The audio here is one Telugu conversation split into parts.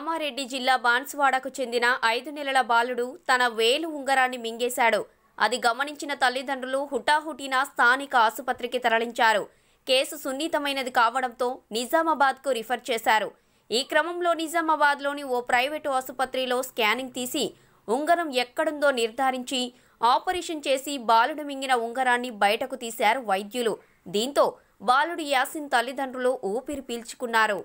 కామారెడ్డి జిల్లా బాన్స్వాడకు చెందిన ఐదు నెలల బాలుడు తన వేలు ఉంగరాన్ని మింగేశాడు అది గమనించిన తల్లిదండ్రులు హుటాహుటిన స్థానిక ఆసుపత్రికి తరలించారు కేసు సున్నితమైనది కావడంతో నిజామాబాద్కు రిఫర్ చేశారు ఈ క్రమంలో నిజామాబాద్లోని ఓ ప్రైవేటు ఆసుపత్రిలో స్కానింగ్ తీసి ఉంగరం ఎక్కడుందో నిర్ధారించి ఆపరేషన్ చేసి బాలుడు మింగిన ఉంగరాన్ని బయటకు తీశారు వైద్యులు దీంతో బాలుడు యాసిన్ తల్లిదండ్రులు ఊపిరి పీల్చుకున్నారు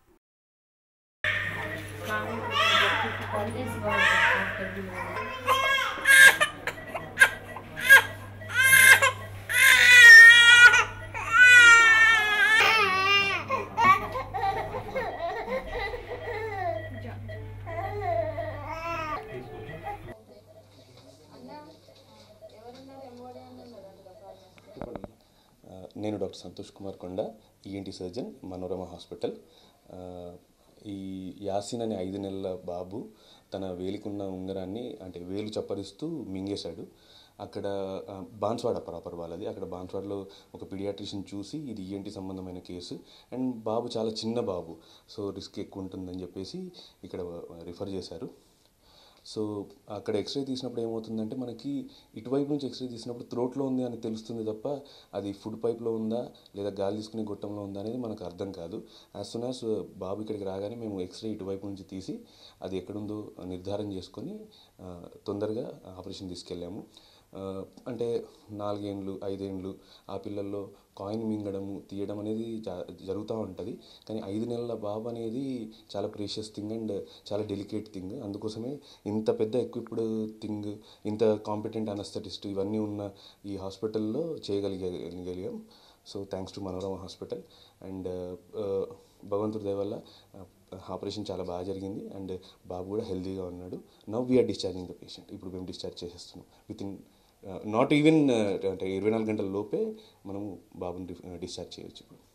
ఆ, నేను డాక్టర్ సంతోష్ కుమార్ కొండ ఈఎన్టీ సర్జన్ మనోరమ హాస్పిటల్ ఆ, ఈ యాసిన్ అనే ఐదు నెలల బాబు తన వేలికున్న ఉంగరాన్ని అంటే వేలు చప్పరిస్తూ మింగేశాడు అక్కడ ఆ, బాన్స్వాడ ప్రాపర్ వాళ్ళది అక్కడ బాన్స్వాడలో ఒక పీడియాట్రిషియన్ చూసి ఇది ఈఎన్టీ సంబంధమైన కేసు అండ్ బాబు చాలా చిన్న బాబు సో రిస్క్ ఎక్కువ ఉంటుందని చెప్పేసి ఇక్కడ రిఫర్ చేశారు సో అక్కడ ఎక్స్రే తీసినప్పుడు ఏమవుతుందంటే మనకి ఇటువైపు నుంచి ఎక్స్రే తీసినప్పుడు త్రోట్లో ఉంది అని తెలుస్తుంది తప్ప అది ఫుడ్ పైప్లో ఉందా లేదా గాలి తీసుకునే గొట్టంలో ఉందా అనేది మనకు అర్థం కాదు యాజ్ సూన్ యాజ్ బాబు ఇక్కడికి రాగానే మేము ఎక్స్రే ఇటువైపు నుంచి తీసి అది ఎక్కడుందో నిర్ధారణ చేసుకొని ఆ, తొందరగా ఆపరేషన్ తీసుకెళ్ళాము ఆ, అంటే నాలుగేండ్లు ఐదేండ్లు ఆ పిల్లల్లో కాయిన్ మింగడము తీయడం అనేది జ- జరుగుతూ ఉంటుంది కానీ ఐదు నెలల బాబు అనేది చాలా ప్రీషియస్ థింగ్ అండ్ చాలా డెలికేట్ థింగ్ అందుకోసమే ఇంత పెద్ద ఎక్విప్డ్ థింగ్ ఇంత కాంపిటెంట్ అనస్థెటిస్ట్ ఇవన్నీ ఉన్న ఈ హాస్పిటల్లో చేయగలిగలిగాం so thanks to Manorama hospital and భగవంతుడి దయ వల్ల ఆపరేషన్ చాలా బాగా జరిగింది అండ్ బాబు కూడా హెల్తీగా ఉన్నాడు now we're discharging the patient ఇప్పుడు మేము డిశ్చార్జ్ చేసేస్తున్నాం విత్ ఇన్ నాట్ ఈవెన్ అంటే ఇరవై నాలుగు గంటల లోపే మనము బాబుని డిశ్చార్జ్ చేయొచ్చు ఇప్పుడు